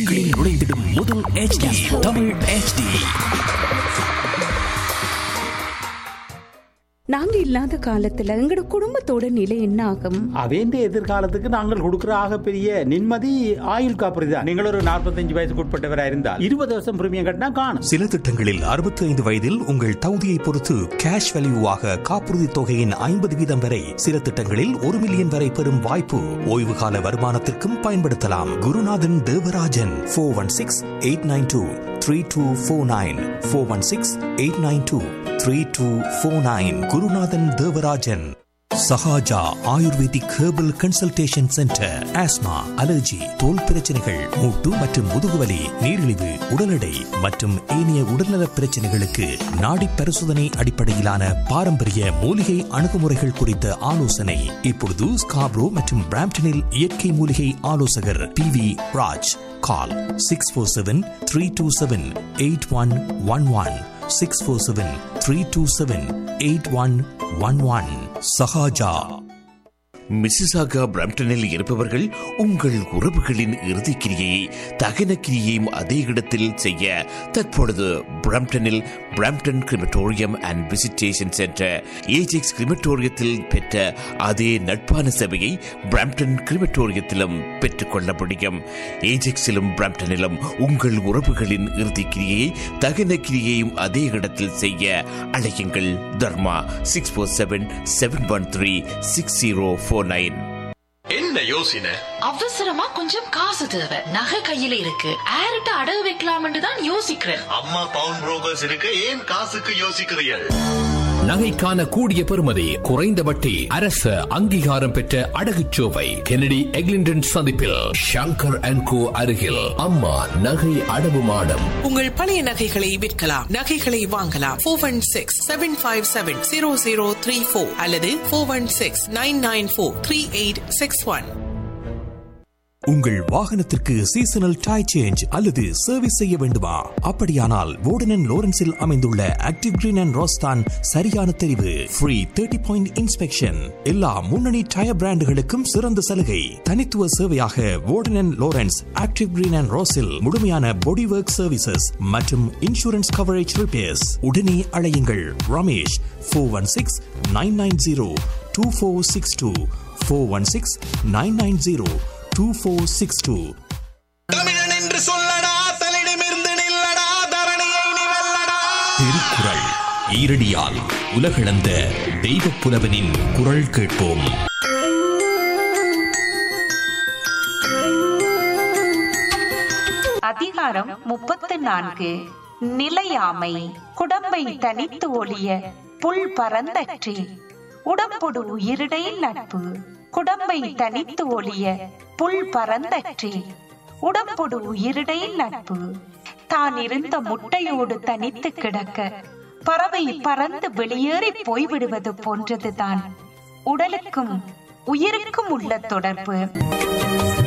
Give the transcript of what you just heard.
உங்களின் நுழைந்திடும் முதல் HD தமிழ் HD நாங்க இல்லாத காலத்துல எங்கட குடும்பத்தோட நிலை என்ன ஆகும் அவேண்ட எதிர்காலத்துக்கு நாங்கள் கொடுக்கிற ஆகப்பெரிய நிம்மதி ஆயுள் காப்பீடு தான் நீங்கள் ஒரு நாற்பத்தஞ்சு வயசுக்கு உட்பட்டவராக இருந்தால் இருபது வருஷம் பிரீமியம் கட்டினா காணும் சில திட்டங்களில் 65 வயதில் உங்கள் தகுதியை பொறுத்து கேஷ் வேல்யூவாக காப்புறுதி தொகையின் ஐம்பது வீதம் வரை சில திட்டங்களில் ஒரு மில்லியன் வரை பெறும் வாய்ப்பு ஓய்வு கால வருமானத்திற்கும் பயன்படுத்தலாம் Gurunathan Devarajan four one six eight nine two three two four nine four one six eight nine two three two four nine Gurunathan Devarajan Sahaja ayurvedic herbal consultation centre asthma allergy தோல் பிரச்சனைகள் மூட்டு மற்றும் முதுகுவலி நீரிழிவு உடல் எடை மற்றும் ஏனைய உடல்நல பிரச்சனைகளுக்கு நாடி பரிசோதனை அடிப்படையிலான பாரம்பரிய மூலிகை அணுகுமுறைகள் குறித்த ஆலோசனை இப்பொழுது ஸ்காப்ரோ மற்றும் பிராம்டனில் இயற்கை மூலிகை ஆலோசகர் P V Raj call six four seven three two seven eight one one one six four seven three two seven eight one one one Sahaja Mississauga பிரம்டனில் இருப்பவர்கள் உங்கள் உறவுகளின் இறுதிக் கிரியையை தகன கிரியையும் அதே இடத்தில் செய்ய தற்பொழுது பிரம்டனில் Brampton crematorium and visitation centre Ajax கிரிமட்டோரியத்தில் பெற்ற அதே நட்பான சேவையை பிரம்டன் கிரிமட்டோரியத்திலும் பெற்றுக்கொள்ள முடியும் ஏஜெக்ஸிலும் பிரம்டனிலும் உங்கள் உறவுகளின் இறுதிக் கிரியையை தகன கிரியையும் அதே இடத்தில் செய்ய அழையுங்கள் Dharma six four seven seven one three six zero four nine என்ன யோசனை அவசரமா கொஞ்சம் காசு தேவை நகை கையில இருக்கு ஆரிட்ட அடகு வைக்கலாம்னு தான் யோசிக்கிறேன் அம்மா பவுன் புரோக்கர்ஸ் இருக்க ஏன் காசுக்கு யோசிக்கிறீர்கள் நகைக்கான கூடிய பெறுமதி குறைந்த வட்டி அரசு அங்கீகாரம் பெற்ற அடகுச்சோவை கெனடி எக்லிண்டன் சந்திப்பில் ஷங்கர் அண்ட் கோ அருகில் அம்மா நகை அடவு மாடம் உங்கள் பழைய நகைகளை விற்கலாம் நகைகளை வாங்கலாம் four one six seven five seven zero zero three four அல்லது four one six nine nine four three eight six one உங்கள் வாகனத்திற்கு சீசனல் டை சேஞ்ச் அல்லது சர்வீஸ் செய்ய வேண்டுமா அப்படியானால் வோர்டன் லோரன்ஸில் அமைந்துள்ள ஆக்டிவ் கிரீன் அண்ட் ரோஸ்தான் சரியான தெரிவு ஃப்ரீ தேர்ட்டி பாயிண்ட் இன்ஸ்பெக்ஷன் எல்லா முன்னணி டயர் பிராண்டுகளுக்கும் சிறந்த சலுகை தனித்துவ சேவையாக Warden Lawrence active green and ரோஸில் முழுமையான பாடி ஒர்க் சர்வீசஸ் மற்றும் இன்சூரன்ஸ் கவரேஜ் ரிப்பேர்ஸ் உடனே அழையுங்கள் Ramesh four one six nine nine zero two four six two four one six nine nine zero two four six two தமிழன் என்று சொல்லடா தலிடமிருந்து நில்லடா தரணியை நீ வெல்லடா திருக்குறள் ஈரடியால் உலகளந்த தெய்வ புலவனின் குரல் கேட்போம் அதிகாரம் முப்பத்து நான்கு நிலையாமை குடம்பை தனித்து ஒளிய புல் பரந்தற்றி உடம்பொடு உயிரிடை நட்பு குடம்பை தனித்து ஒளிய புல் பரந்தற்றி உடம்பொடு உயிரிடை நட்பு தான் இருந்த முட்டையோடு தனித்து கிடக்க பறவை பறந்து வெளியேறி போய்விடுவது போன்றதுதான் உடலுக்கும் உயிருக்கும் உள்ள தொடர்பு